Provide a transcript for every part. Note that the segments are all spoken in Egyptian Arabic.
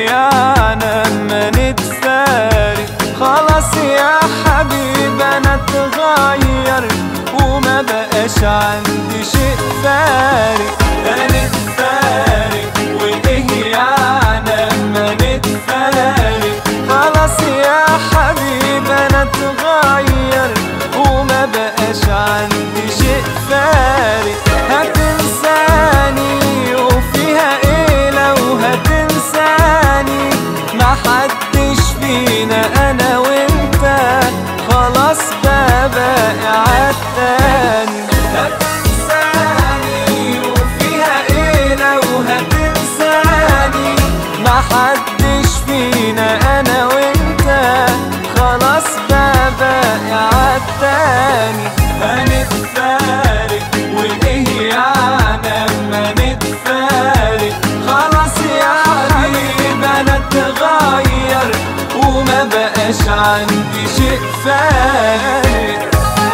يعني اما نتفارق خلاص يا حبيب انا اتغير وما بقاش عندي شيء فارق هنتفارق وايه يعني اما نتفارق خلاص يا حبيب انا اتغير وما بقاش عندي شيء فارق هتنساني وفيها ايه لو هتنساني محدش فينا انا وانت خلاص بقى باقي عالتاني هتنساني وفيها ايه لو هتنساني محدش فينا انا وانت خلاص بقى باقي عالتاني هنتفارق وايه يعني اما نتفارق خلاص يا حبيب انا اتغير وما بقاش عندي شيء فارق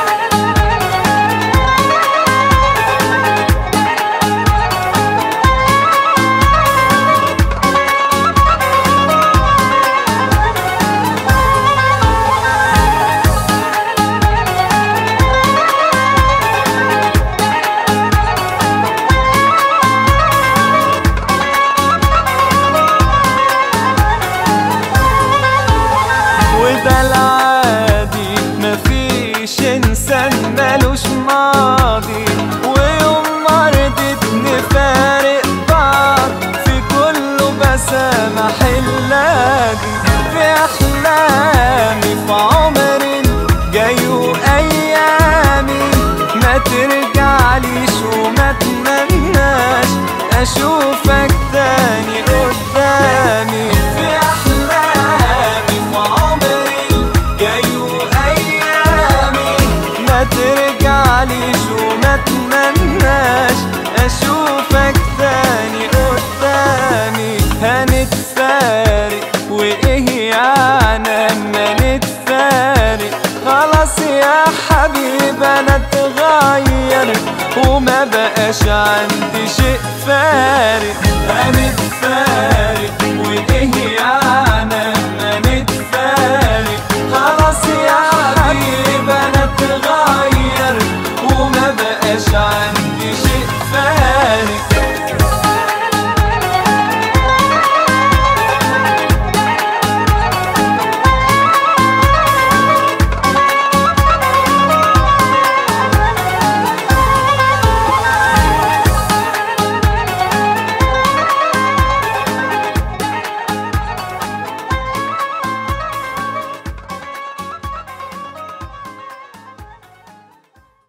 وده العادي مفيش انسان ملوش ماضي ويوم ما رضيت نفارق بعض في كله بسامح اللاجي في احلامي في عمري جاي وايامي ما ترجعليش وما اتمناش اشوفك تاني قدامي في احلامي في عمري جاي وايامي ما ترجعليش وما اتمناش اشوفك تاني قدامي هنتفارق وايه يعني اما نتفارق خلاص يا حبيب انا اتغير وما بقاش عندي شيء فارق هنتفارق وايه يعني اما نتفارق خلاص يا حبيب انا اتغير وما بقاش عندي